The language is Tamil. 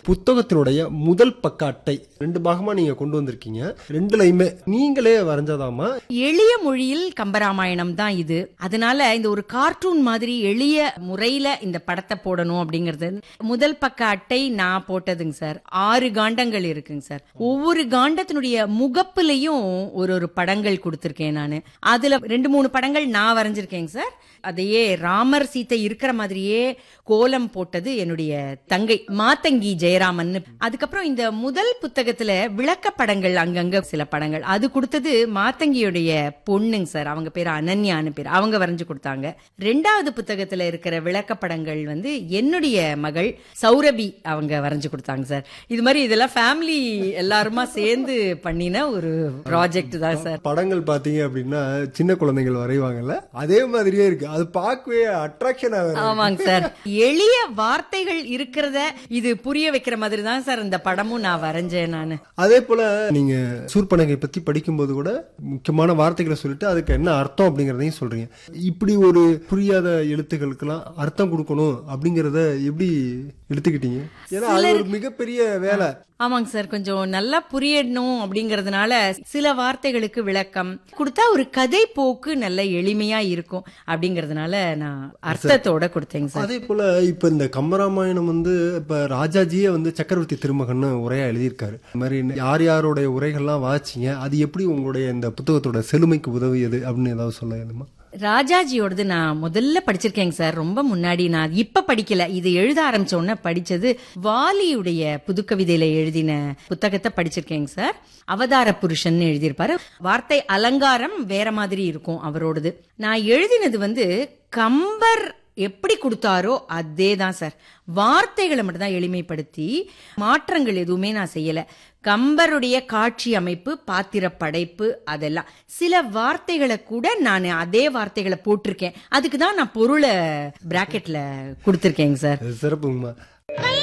புத்தகத்தினுடைய முதல் பக்க அட்டை ரெண்டு பாகமா நீங்க கொண்டு வந்திருக்கீங்க ரெண்டுலயுமே நீங்களே வரைஞ்சதாமா எளிய மொழியில் கம்பராமாயணம் தான் இது அதனால இந்த ஒரு கார்ட்டூன் மாதிரி எளிய முறையில இந்த படத்தை போடணும் அப்படிங்கறது முதல் பக்க அட்டை நான் போட்டதுங்க சார் ஆறு காண்டங்கள் இருக்குங்க சார் ஒவ்வொரு காண்டத்தினுடைய முகப்புலயும் ஒரு ஒரு படங்கள் கொடுத்திருக்கேன் நானு அதுல ரெண்டு மூணு படங்கள் நான் வரைஞ்சிருக்கேங்க சார் அதையே ராமர் சீத்தை இருக்கிற மாதிரியே கோலம் போட்டது என்னுடைய தங்கை மாத்தங்கி ஜெயராமன் அதுக்கப்புறம் இந்த முதல் புத்தகத்துல விளக்க படங்கள் அங்கங்க சில படங்கள் அது கொடுத்தது மாத்தங்கியுடைய பொண்ணுங்க சார் அவங்க பேர் அனன்யான்னு பேர் அவங்க வரைஞ்சு கொடுத்தாங்க ரெண்டாவது புத்தகத்துல இருக்கிற விளக்க படங்கள் வந்து என்னுடைய மகள் சௌரபி அவங்க வரைஞ்சு கொடுத்தாங்க சார் இது மாதிரி இதெல்லாம் ஃபேமிலி எல்லாருமா சேர்ந்து பண்ணின ஒரு ப்ராஜெக்ட் தான் சார் படங்கள் பாத்தீங்க அப்படின்னா சின்ன குழந்தைகள் வரைவாங்கல்ல அதே மாதிரியே இருக்கு அது பார்க்கவே அட்ராக்ஷன் ஆமாங்க சார் எளிய வார்த்தைகள் இருக்கிறத இது புரிய வைக்கிற மாதிரி தான் சார் இந்த படமும் நான் வரைஞ்சேன் நானு அதே போல நீங்க சூர்பனகை பத்தி படிக்கும்போது கூட முக்கியமான வார்த்தைகளை சொல்லிட்டு அதுக்கு என்ன அர்த்தம் அப்படிங்கறதையும் சொல்றீங்க இப்படி ஒரு புரியாத எழுத்துக்களுக்கெல்லாம் அர்த்தம் கொடுக்கணும் அப்படிங்கறத எப்படி எடுத்துக்கிட்டீங்க ஏன்னா அது ஒரு மிகப்பெரிய வேலை ஆமாங்க சார் கொஞ்சம் நல்லா புரியணும் அப்படிங்கறதுனால சில வார்த்தைகளுக்கு விளக்கம் கொடுத்தா ஒரு கதை போக்கு நல்ல எளிமையா இருக்கும் அப்படிங்கறதுனால நான் அர்த்தத்தோட கொடுத்தேங்க சார் அதே போல இப்ப இந்த கம்பராமாயணம் வந்து இப்ப ராஜாஜியே வந்து சக்கரவர்த்தி திருமகன் உரையா எழுதியிருக்காரு இந்த மாதிரி யார் யாருடைய உரைகள்லாம் வாசிச்சீங்க அது எப்படி உங்களுடைய இந்த புத்தகத்தோட செழுமைக்கு உதவியது அப்படின்னு ஏதாவது சொல்ல வேணுமா ராஜாஜியோடது நான் முதல்ல படிச்சிருக்கேங்க சார் ரொம்ப முன்னாடி நான் இப்ப படிக்கல இது எழுத ஆரம்பிச்ச உடனே படிச்சது வாலியுடைய புதுக்கவிதையில எழுதின புத்தகத்தை படிச்சிருக்கேங்க சார் அவதார புருஷன் எழுதியிருப்பாரு வார்த்தை அலங்காரம் வேற மாதிரி இருக்கும் அவரோடது நான் எழுதினது வந்து கம்பர் எப்படி கொடுத்தாரோ அதே தான் சார் வார்த்தைகளை மட்டும் தான் எளிமைப்படுத்தி மாற்றங்கள் எதுவுமே நான் செய்யல கம்பருடைய காட்சி அமைப்பு பாத்திர படைப்பு அதெல்லாம் சில வார்த்தைகளை கூட நான் அதே வார்த்தைகளை போட்டிருக்கேன் அதுக்கு தான் நான் பொருளை பிராக்கெட்ல கொடுத்துருக்கேங்க சார் சிறப்புங்கம்மா